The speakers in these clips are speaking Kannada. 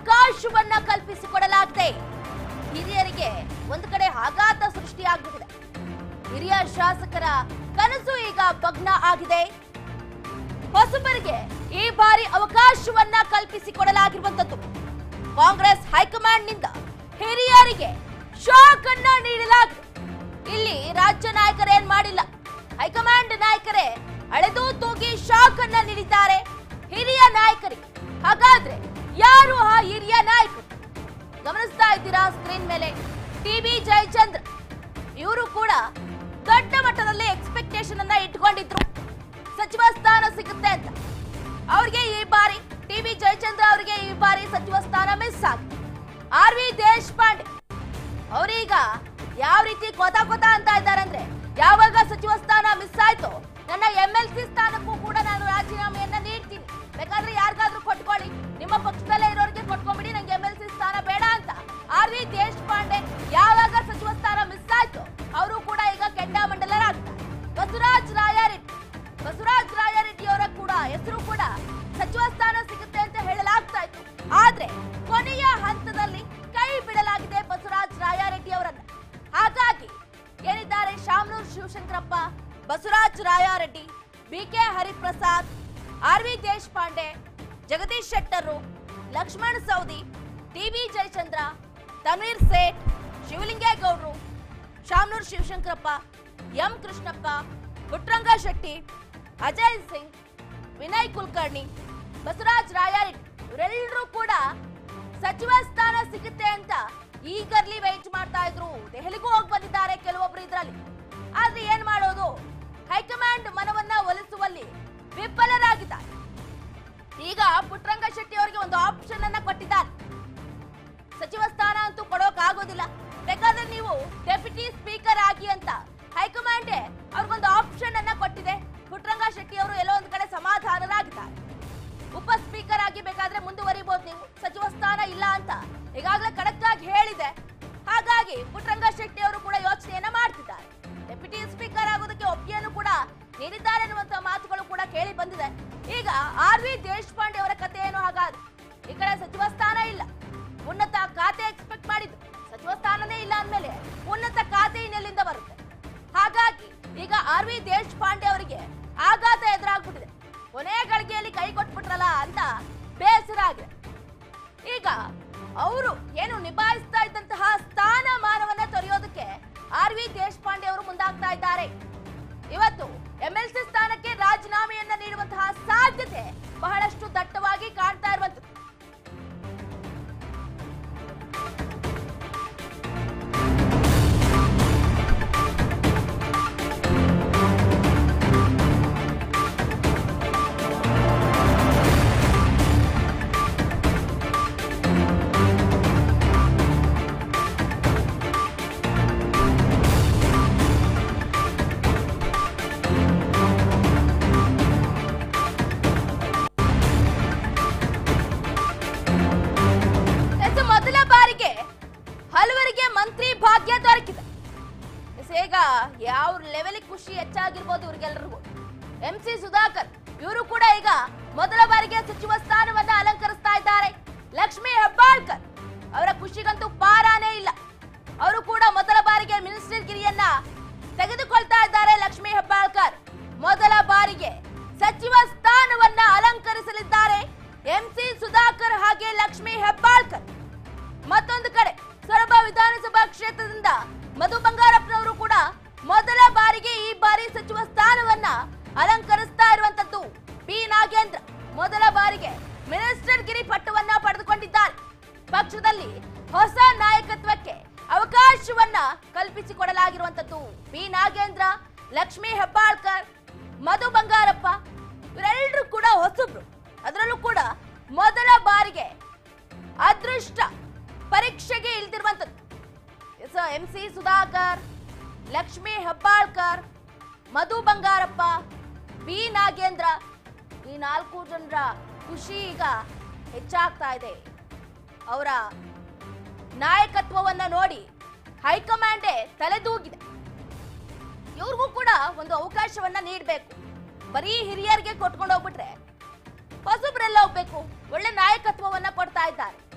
ಅವಕಾಶವನ್ನ ಕಲ್ಪಿಸಿಕೊಡಲಾಗಿದೆ ಹಿರಿಯರಿಗೆ ಒಂದು ಕಡೆ ಆಘಾತ ಸೃಷ್ಟಿಯಾಗ್ಬಿಟ್ಟಿದೆ ಹಿರಿಯ ಶಾಸಕರ ಕನಸು ಈಗ ಭಗ್ನ ಆಗಿದೆ ಹೊಸಬರಿಗೆ ಈ ಬಾರಿ ಅವಕಾಶವನ್ನ ಕಲ್ಪಿಸಿಕೊಡಲಾಗಿರುವಂತದ್ದು ಕಾಂಗ್ರೆಸ್ ಹೈಕಮಾಂಡ್ ನಿಂದ ಹಿರಿಯರಿಗೆ ಶಾಕ್ ಅನ್ನ ನೀಡಲಾಗಿದೆ ಇಲ್ಲಿ ರಾಜ್ಯ ನಾಯಕರೇನ್ ಮಾಡಿಲ್ಲ ಹೈಕಮಾಂಡ್ ನಾಯಕರೇ ಅಳೆದು ತೂಗಿ ಶಾಕ್ ಅನ್ನ ನೀಡಿದ್ದಾರೆ ಹಿರಿಯ ನಾಯಕರಿಗೆ ಹಾಗಾದ್ರೆ ಯಾರು ಆ ಹಿರಿಯ ನಾಯಕರು ಗಮನಿಸ್ತಾ ಇದ್ದೀರಾ ಸ್ಕ್ರೀನ್ ಮೇಲೆ ಟಿಬಿ ಜಯಚಂದ್ರ ಇವರು ಕೂಡ ದೊಡ್ಡ ಮಟ್ಟದಲ್ಲಿ ಎಕ್ಸ್ಪೆಕ್ಟೇಷನ್ ಅನ್ನ ಇಟ್ಕೊಂಡಿದ್ರು ಸಚಿವ ಸ್ಥಾನ ಸಿಗುತ್ತೆ ಅಂತ ಅವ್ರಿಗೆ ಈ ಬಾರಿ ಟಿಬಿ ಜಯಚಂದ್ರ ಅವರಿಗೆ ಈ ಬಾರಿ ಸಚಿವ ಸ್ಥಾನ ಮಿಸ್ ಆಗಿದೆ ಆರ್ ವಿ ದೇಶಪಾಂಡೆ ಅವರೀಗ ಯಾವ ರೀತಿ ಕೊತ ಕೊತ ಅಂತ ಇದ್ದಾರೆ ಅಂದ್ರೆ ಯಾವಾಗ ಸಚಿವ ಸ್ಥಾನ ಮಿಸ್ ಆಯ್ತು ನನ್ನ ಎಂ ಎಲ್ ಸಿ ಸ್ಥಾನಕ್ಕೂ ಕೂಡ ನಾನು ರಾಜೀನಾಮೆಯನ್ನ ನೀಡ್ತೀನಿ ಬೇಕಾದ್ರೆ ಯಾರಿಗಾದ್ರೂ ಕೊಟ್ಕೊಳ್ಳಿ ನಿಮ್ಮ ಪಕ್ಷದಲ್ಲೇ ಇರೋರಿಗೆ ಕೊಟ್ಕೊಂಡ್ಬಿಡಿ ನಂಗೆ ಎಂ ಎಲ್ ಸಿ ಸ್ಥಾನ ಬೇಡ ಅಂತ ಆರ್ ವಿ ದೇಶಪಾಂಡೆ ಯಾವಾಗ ಸಚಿವ ಸ್ಥಾನ ಮಿಸ್ ಆಯ್ತು ಅವರು ಕೂಡ ಈಗ ಕೆಂಡಾಮಂಡಲರಾಗ್ತಾರೆ ಬಸವರಾಜ್ ರಾಯಾರೆಡ್ಡಿ ಬಸವರಾಜ್ ರಾಯಾರೆಡ್ಡಿ ಅವರ ಕೂಡ ಹೆಸರು ಕೂಡ ಸಚಿವ ಸ್ಥಾನ ಸಿಗುತ್ತೆ ಅಂತ ಹೇಳಲಾಗ್ತಾ ಇತ್ತು ಆದ್ರೆ ಕೊನೆಯ ಹಂತದಲ್ಲಿ ಕೈ ಬಿಡಲಾಗಿದೆ ಬಸವರಾಜ್ ರಾಯಾರೆಡ್ಡಿ ಅವರನ್ನ ಹಾಗಾಗಿ ಏನಿದ್ದಾರೆ Shamanur Shivashankarappa Basavaraj Rayareddy B K Hariprasad R V Deshpande Jagadish Shettar Laxman Savadi T B Jayachandra Tanveer Sait ಶಿವಲಿಂಗೇಗೌಡರು ಶಾಮನೂರ್ ಶಿವಶಂಕರಪ್ಪ ಎಂ ಕೃಷ್ಣಪ್ಪ ಪುಟ್ರಂಗ ಶೆಟ್ಟಿ ಅಜಯ್ ಸಿಂಗ್ ವಿನಯ್ ಕುಲಕರ್ಣಿ ಬಸವರಾಜ್ ರಾಯಾರೆಡ್ಡಿ ಇವರೆಲ್ಲರೂ ಕೂಡ ಸಚಿವ ಸ್ಥಾನ ಸಿಗುತ್ತೆ ಅಂತ ಈಗರ್ಲಿ ವೆಯ್ಟ್ ಮಾಡ್ತಾ ಇದ್ರು ದೆಹಲಿಗೂ ಹೋಗಿ ಬಂದಿದ್ದಾರೆ ಕೆಲವೊಬ್ರು ಇದ್ರಲ್ಲಿ ಆದ್ರೆ ಏನ್ ಮಾಡೋದು ಹೈಕಮಾಂಡ್ ಮನವನ್ನ ಒಲಿಸುವಲ್ಲಿ ವಿಫಲರಾಗಿದ್ದಾರೆ ಈಗ ಪುಟ್ರಂಗ ಶೆಟ್ಟಿ ಅವರಿಗೆ ಒಂದು ಆಪ್ಷನ್ ಅನ್ನ ಕೊಟ್ಟಿದ್ದಾರೆ ಸಚಿವ ಸ್ಥಾನ ಅಂತೂ ಕೊಡೋಕ್ ಆಗೋದಿಲ್ಲ ಬೇಕಾದ್ರೆ ನೀವು ಡೆಪ್ಯೂಟಿ ಸ್ಪೀಕರ್ ಆಗಿ ಅಂತ ಹೈಕಮಾಂಡ್ ಅವ್ರಿಗೊಂದು ಆಪ್ಷನ್ ಅನ್ನ ಕೊಟ್ಟಿದೆ ಪುಟ್ರಂಗ ಶೆಟ್ಟಿ ಅವರು ಎಲ್ಲೋ ಒಂದ್ ಕಡೆ ಸಮಾಧಾನರಾಗಿದ್ದಾರೆ ಉಪ ಸ್ಪೀಕರ್ ಆಗಿ ಬೇಕಾದ್ರೆ ಮುಂದುವರಿಬಹುದು ನೀವು ಸಚಿವ ಸ್ಥಾನ ಇಲ್ಲ ಅಂತ ಈಗಾಗಲೇ ಖಡಕ್ ಆಗಿ ಹೇಳಿದೆ ಹಾಗಾಗಿ ಪುಟ್ರಂಗ ಶೆಟ್ಟಿ ಅವರು ಕೂಡ ಯೋಚನೆಯನ್ನ ಮಾಡ್ತಿದ್ದಾರೆ ಡೆಪ್ಯೂಟಿ ಸ್ಪೀಕರ್ ಆಗೋದಕ್ಕೆ ಒಪ್ಪಿಗೆಯನ್ನು ಕೂಡ ನೀಡಿದ್ದಾರೆ ಅನ್ನುವಂತ ಮಾತುಗಳು ಕೂಡ ಕೇಳಿ ಬಂದಿದೆ ಈಗ ಆರ್ ವಿ ದೇಶಪಾಂಡೆ ಅವರ ಕಥೆ ಏನು ಹಾಗಾದ್ರೆ ಈ ಕಡೆ ಸಚಿವ ಸ್ಥಾನ ಇಲ್ಲ ಉನ್ನತ ಖಾತೆ ಎಕ್ಸ್ಪೆಕ್ಟ್ ಮಾಡಿದ್ದು ಸಚಿವ ಸ್ಥಾನನೇ ಇಲ್ಲ ಅಂದ್ಮೇಲೆ ಉನ್ನತ ಖಾತೆ ಇನ್ನೆಲ್ಲಿಂದ ಬರುತ್ತೆ ಹಾಗಾಗಿ ಈಗ ಆರ್ ವಿ ದೇಶಪಾಂಡೆ ಅವರಿಗೆ ಆಘಾತ ಎದುರಾಗ್ಬಿಟ್ಟಿದೆ ಕೊನೆ ಗಳಿಗೆಯಲ್ಲಿ ಕೈ ಕೊಟ್ಬಿಟ್ರಲ್ಲ ಅಂತ ಬೇಸರ ಆಗಿದೆ ಈಗ ಅವರು ಏನು ನಿಭಾಯಿಸ್ತಾ ಇದ್ದಂತಹ ಸ್ಥಾನಮಾನವನ್ನ ತೊರೆಯೋದಕ್ಕೆ ಆರ್ ವಿ ದೇಶಪಾಂಡೆ ಅವರು ಮುಂದಾಗ್ತಾ ಇದ್ದಾರೆ ಇವತ್ತು ಎಂಎಲ್ಸಿ ಸ್ಥಾನಕ್ಕೆ ರಾಜೀನಾಮೆಯನ್ನ ನೀಡುವಂತಹ ಸಾಧ್ಯತೆ ಬಹಳಷ್ಟು ದಟ್ಟವಾಗಿ ಕಾಣ್ತಾ ಇರುವಂತದ್ದು ಎಸ್ ಮೊದಲ ಬಾರಿಗೆ ಹಲವರಿಗೆ ಮಂತ್ರಿ ಭಾಗ್ಯ ದೊರಕಿದೆ ಎಸ್ ಈಗ ಯಾವ ಲೆವೆಲ್ ಖುಷಿ ಹೆಚ್ಚಾಗಿರ್ಬೋದು ಇವ್ರಿಗೆಲ್ರಿಗೂ ಎಂ ಸಿ ಸುಧಾಕರ್ ಇವರು ಕೂಡ ಈಗ ಮೊದಲ ಬಾರಿಗೆ ಸಚಿವ ಸ್ಥಾನವನ್ನ ಅಲಂಕರಿಸ್ತಾ ಇದ್ದಾರೆ ಲಕ್ಷ್ಮೀ ಹೆಬ್ಬಾಳ್ಕರ್ ಅವರ ಖುಷಿಗಂತೂ ಪಾರಾನೇ ಇಲ್ಲ ಅವರು ಕೂಡ ಮೊದಲ ಬಾರಿಗೆ ಮಿನಿಸ್ಟರ್ ಗಿರಿಯನ್ನ ತೆಗೆದುಕೊಳ್ತಾ ಇದ್ದಾರೆ ಲಕ್ಷ್ಮೀ ಹೆಬ್ಬಾಳ್ಕರ್ ಮೊದಲ ಬಾರಿಗೆ ಸಚಿವ ಸ್ಥಾನವನ್ನ ಅಲಂಕರಿಸಲಿದ್ದಾರೆ ಎಂಸಿ ಸುಧಾಕರ್ ಹಾಗೆ ಲಕ್ಷ್ಮೀ ಹೆಬ್ಬಾಳ್ಕರ್ ಮತ್ತೊಂದು ಕಡೆ ಸೊರಬ ವಿಧಾನಸಭಾ ಕ್ಷೇತ್ರದಿಂದ ಮಧು ಬಂಗಾರಪ್ಪನವರು ಕೂಡ ಮೊದಲ ಬಾರಿಗೆ ಈ ಬಾರಿ ಸಚಿವ ಸ್ಥಾನವನ್ನ ಅಲಂಕರಿಸ್ತಾ ಇರುವಂತದ್ದು ಬಿ ನಾಗೇಂದ್ರ ಮೊದಲ ಬಾರಿಗೆ ಮಿನಿಸ್ಟರ್ ಗಿರಿ ಪಟ್ಟವನ್ನ ಪಡೆದುಕೊಂಡಿದ್ದಾರೆ ಪಕ್ಷದಲ್ಲಿ ಹೊಸ ನಾಯಕತ್ವಕ್ಕೆ ಅವಕಾಶವನ್ನ ಕಲ್ಪಿಸಿಕೊಡಲಾಗಿರುವಂತದ್ದು ಬಿ ನಾಗೇಂದ್ರ ಲಕ್ಷ್ಮೀ ಹೆಬ್ಬಾಳ್ಕರ್ ಮಧು ಬಂಗಾರಪ್ಪ ಇವರೆಲ್ಲರೂ ಕೂಡ ಹೊಸಬ್ರು ಅದರಲ್ಲೂ ಕೂಡ ಮೊದಲ ಬಾರಿಗೆ ಅದೃಷ್ಟ ಪರೀಕ್ಷೆಗೆ ಇಳ್ದಿರುವಂತದ್ದು M C Sudhakar Lakshmi Hebbalkar Madhu Bangarappa B Nagendra ಈ ನಾಲ್ಕು ಜನರ ಖುಷಿ ಈಗ ಹೆಚ್ಚಾಗ್ತಾ ಇದೆ ಅವರ ನಾಯಕತ್ವವನ್ನ ನೋಡಿ ಹೈಕಮಾಂಡೇ ತಲೆದೂಗಿದೆ ಇವ್ರಿಗೂ ಕೂಡ ಒಂದು ಅವಕಾಶವನ್ನ ನೀಡಬೇಕು ಬರೀ ಹಿರಿಯರಿಗೆ ಕೊಟ್ಕೊಂಡು ಹೋಗ್ಬಿಟ್ರೆ ಹೊಸಬ್ರೆಲ್ಲ ಹೋಗ್ಬೇಕು ಒಳ್ಳೆ ನಾಯಕತ್ವವನ್ನ ಕೊಡ್ತಾ ಇದ್ದಾರೆ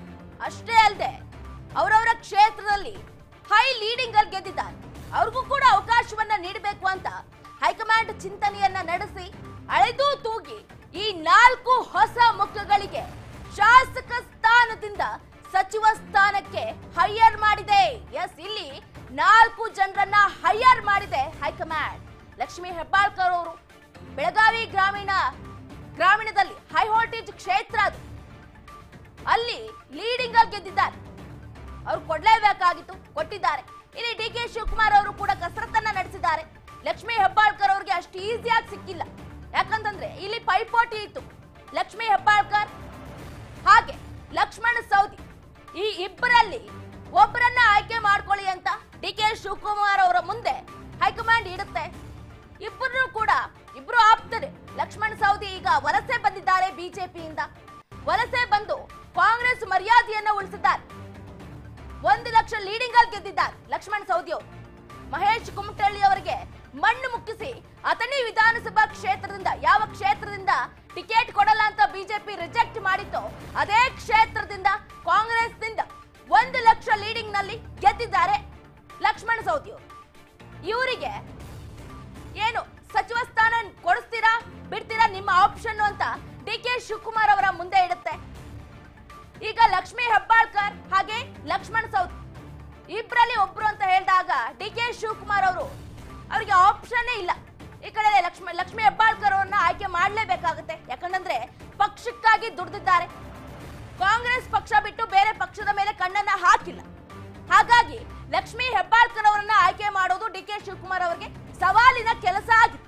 ಅಷ್ಟೇ ಅಲ್ಲದೆ ಅವರವರ ಕ್ಷೇತ್ರದಲ್ಲಿ ಹೈ ಲೀಡಿಂಗ್ ಅಲ್ಲಿ ಗೆದ್ದಿದ್ದಾರೆ ಅವ್ರಿಗೂ ಕೂಡ ಅವಕಾಶವನ್ನ ನೀಡಬೇಕು ಅಂತ ಹೈಕಮಾಂಡ್ ಚಿಂತನೆಯನ್ನ ನಡೆಸಿ ಅಳೆದು ತೂಗಿ ಈ ನಾಲ್ಕು ಹೊಸ ಮುಖಗಳಿಗೆ ಶಾಸಕ ಸ್ಥಾನದಿಂದ ಸಚಿವ ಸ್ಥಾನಕ್ಕೆ ಹೈಯರ್ ಮಾಡಿದೆ ಎಸ್ ಇಲ್ಲಿ ನಾಲ್ಕು ಜನರನ್ನ ಹೈಯರ್ ಮಾಡಿದೆ ಹೈಕಮಾಂಡ್ ಲಕ್ಷ್ಮೀ ಹೆಬ್ಬಾಳ್ಕರ್ ಅವರು ಬೆಳಗಾವಿ ಗ್ರಾಮೀಣ ಗ್ರಾಮೀಣದಲ್ಲಿ ಹೈ ವೋಲ್ಟೇಜ್ ಕ್ಷೇತ್ರ ಅದು ಅಲ್ಲಿ ಲೀಡಿಂಗ್ ಆಗಿ ಗೆದ್ದಿದ್ದಾರೆ ಅವ್ರು ಕೊಡ್ಲೇಬೇಕಾಗಿತ್ತು ಕೊಟ್ಟಿದ್ದಾರೆ ಇಲ್ಲಿ ಡಿ ಕೆ ಶಿವಕುಮಾರ್ ಅವರು ಕೂಡ ಕಸರತ್ತನ್ನ ನಡೆಸಿದ್ದಾರೆ ಲಕ್ಷ್ಮೀ ಹೆಬ್ಬಾಳ್ಕರ್ ಅವ್ರಿಗೆ ಅಷ್ಟು ಈಸಿಯಾಗಿ ಸಿಕ್ಕಿಲ್ಲ ಯಾಕಂತಂದ್ರೆ ಇಲ್ಲಿ ಪೈಪೋಟಿ ಇತ್ತು ಲಕ್ಷ್ಮೀ ಹೆಬ್ಬಾಳ್ಕರ್ ಹಾಗೆ ಲಕ್ಷ್ಮಣ ಸೌದಿ ಈ ಇಬ್ಬರಲ್ಲಿ ಒಬ್ಬರನ್ನ ಆಯ್ಕೆ ಮಾಡ್ಕೊಳ್ಳಿ ಅಂತ ಡಿ ಕೆ ಶಿವಕುಮಾರ್ ಅವರ ಮುಂದೆ ಹೈಕಮಾಂಡ್ ಇಡುತ್ತೆ ಇಬ್ಬರು ಕೂಡ ಇಬ್ರು ಆಪ್ತರೆ ಲಕ್ಷ್ಮಣ ಸೌದಿ ಈಗ ವಲಸೆ ಬಂದಿದ್ದಾರೆ ಬಿಜೆಪಿಯಿಂದ ವಲಸೆ ಬಂದು ಕಾಂಗ್ರೆಸ್ ಮರ್ಯಾದೆಯನ್ನ ಉಳಿಸಿದ್ದಾರೆ ಒಂದು ಲಕ್ಷ ಲೀಡಿಂಗ್ ಅಲ್ಲಿ ಗೆದ್ದಿದ್ದಾರೆ ಲಕ್ಷ್ಮಣ ಸೌದಿ ಅವರು ಮಹೇಶ್ ಕುಮಟಳ್ಳಿ ಅವರಿಗೆ ಮಣ್ಣು ಮುಕ್ಕಿಸಿ ಅಥಣಿ ವಿಧಾನಸಭಾ ಕ್ಷೇತ್ರದಿಂದ ಯಾವ ಕ್ಷೇತ್ರದಿಂದ ಟಿಕೆಟ್ ಕೊಡಲ್ಲ ಅಂತ ಬಿಜೆಪಿ ರಿಜೆಕ್ಟ್ ಮಾಡಿತ್ತು ಅದೇ ಕ್ಷೇತ್ರದಿಂದ ಕಾಂಗ್ರೆಸ್ನಿಂದ ಒಂದು ಲಕ್ಷ ಲೀಡಿಂಗ್ ನಲ್ಲಿ ಗೆದ್ದಿದ್ದಾರೆ ಲಕ್ಷ್ಮಣ ಸೌದಿ ಅವರು ಇವರಿಗೆ ಏನು ಸಚಿವ ಸ್ಥಾನ ಕೊಡಿಸ್ತೀರಾ ಬಿಡ್ತೀರಾ ನಿಮ್ಮ ಆಪ್ಷನ್ ಅಂತ ಡಿ ಕೆ ಶಿವಕುಮಾರ್ ಅವರ ಮುಂದೆ ಇಡುತ್ತೆ ಈಗ ಲಕ್ಷ್ಮೀ ಹೆಬ್ಬಾಳ್ಕರ್ ಹಾಗೆ ಲಕ್ಷ್ಮಣ್ ಸೌದಿ ಇಬ್ಬರಲ್ಲಿ ಒಬ್ರು ಅಂತ ಹೇಳಿದಾಗ ಡಿ ಕೆ ಶಿವಕುಮಾರ್ ಅವರು ಅವರಿಗೆ ಆಪ್ಷನ್ ಇಲ್ಲ ಈ ಕಡೆ ಲಕ್ಷ್ಮಿ ಲಕ್ಷ್ಮೀ ಹೆಬ್ಬಾಳ್ಕರ್ ಅವರನ್ನ ಆಯ್ಕೆ ಮಾಡಲೇಬೇಕಾಗುತ್ತೆ ಯಾಕಂದ್ರೆ ಪಕ್ಷಕ್ಕಾಗಿ ದುಡ್ದಿದ್ದಾರೆ ಕಾಂಗ್ರೆಸ್ ಪಕ್ಷ ಬಿಟ್ಟು ಬೇರೆ ಪಕ್ಷದ ಮೇಲೆ ಕಣ್ಣನ್ನ ಹಾಕಿಲ್ಲ ಹಾಗಾಗಿ ಲಕ್ಷ್ಮೀ ಹೆಬ್ಬಾಳ್ಕರ್ ಅವರನ್ನ ಆಯ್ಕೆ ಮಾಡೋದು ಡಿ ಕೆ ಶಿವಕುಮಾರ್ ಅವರಿಗೆ ಸವಾಲಿನ ಕೆಲಸ ಆಗಿದೆ